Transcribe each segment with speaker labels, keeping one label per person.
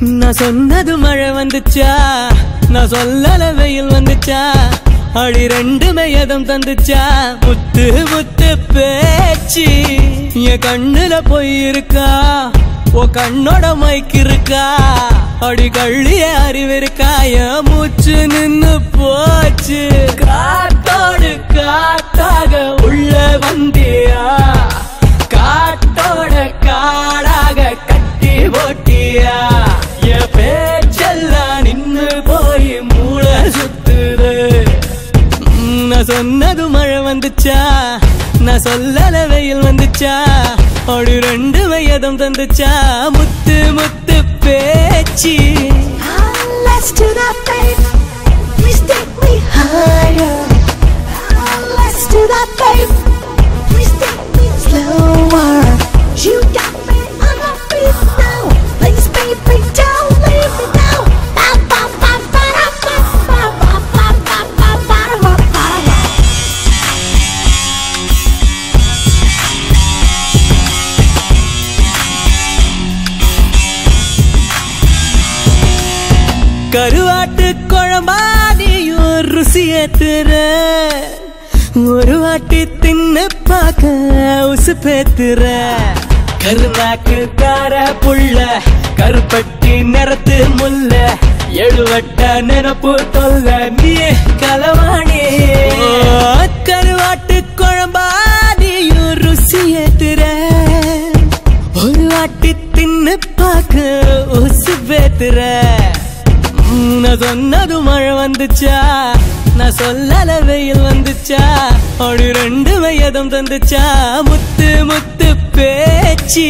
Speaker 1: நான் சொன்னது மழை வந்துச்சா நான் சொல்லல வெயில் வந்துச்சா அடி ரெண்டுமே எதம் தந்துச்சா முத்து முத்து பேச்சு என் கண்ணுல போய் இருக்கா ஓ கண்ணோட மைக்கு இருக்கா அடி கள்ளிய அறிவு இருக்கா என் மூச்சு நின்னு போச்சு காத்தோடு காத்தாக உள்ள வந்தியா காட்டோட காடாக கட்டி போட்டியா என் பேச்செல்லாம் நின்னு போய் மூளை சுத்துது உம், நான் சொன்னது மழை வந்துச்சா நான் சொல்லல வெயில் வந்துச்சா அப்படி ரெண்டு வயதும் தந்துச்சா முத்து முத்து பேச்சு
Speaker 2: Let's do that, babe. Please take me higher. Let's do that, babe. Please take me slower. You got me on my feet now. Please, baby, don't leave me now. Ba, ba, ba, ba, da, ba, ba, ba, ba, ba, ba, ba, da, ba, ba, da.
Speaker 1: கருவாட்டு குழம்பா நீயும் ருசி ஏத்துற ஒரு வாட்டி தின்னு பார்க்க உசு பேத்துற கருநாக்கு கார புள்ள கருப்பட்டி நிறத்து முல்ல எழுவட்ட நினப்பு தொல்ல நீ கலவாணி கருவாட்டு குழம்பா நீயும் ருசி ஏத்துற ஒரு வாட்டி தின்னு பார்க்க உசு பேத்துற உம், நான் சொன்னது மழை வந்துச்சா நான் சொல்லல வெயில் வந்துச்சா அப்படி ரெண்டு வயதும் தந்துச்சா முத்து முத்து பேச்சு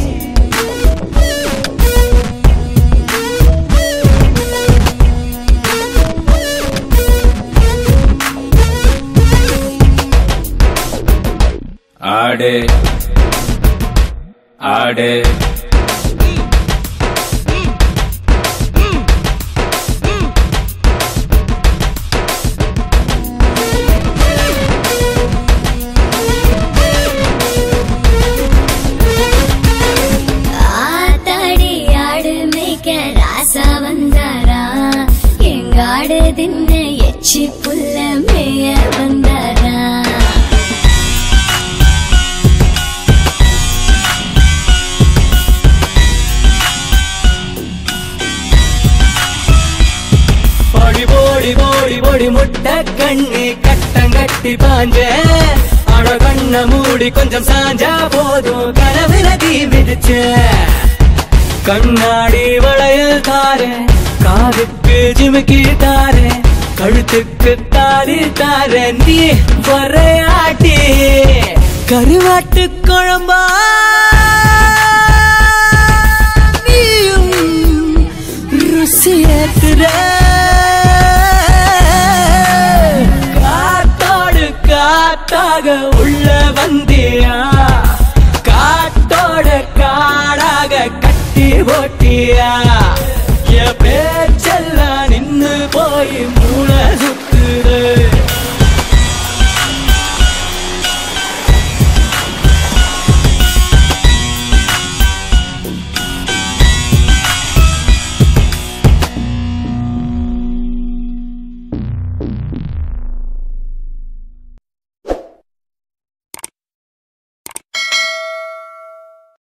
Speaker 3: ஆடு ஆடு
Speaker 4: ஆத்தாடி ஆடு மேய்க்க ராசா வந்தாரா எங்க ஆடு தின்ன எச்சி புல்ல மேய வந்தாரா
Speaker 1: பொடி போடி போடி போடி முட்டை கண்ணி கட்டங்கட்டி பாஞ்ச அட கண்ண மூடி கொஞ்சம் சாஞ்சா போதும் கனவுல தீ மிதிச்ச கண்ணாடி வளையல் தார காதுக்கு ஜிமுக்கி தார கழுத்துக்கு தாலி தார நீ வரையாட்டி கருவாட்டு குழம்பா நீயும் ருசியேத்துற காத்தோடு காத்தாக உள்ள வந்தியா காட்டோட காடாக கட்டி போட்டியா என் பேர்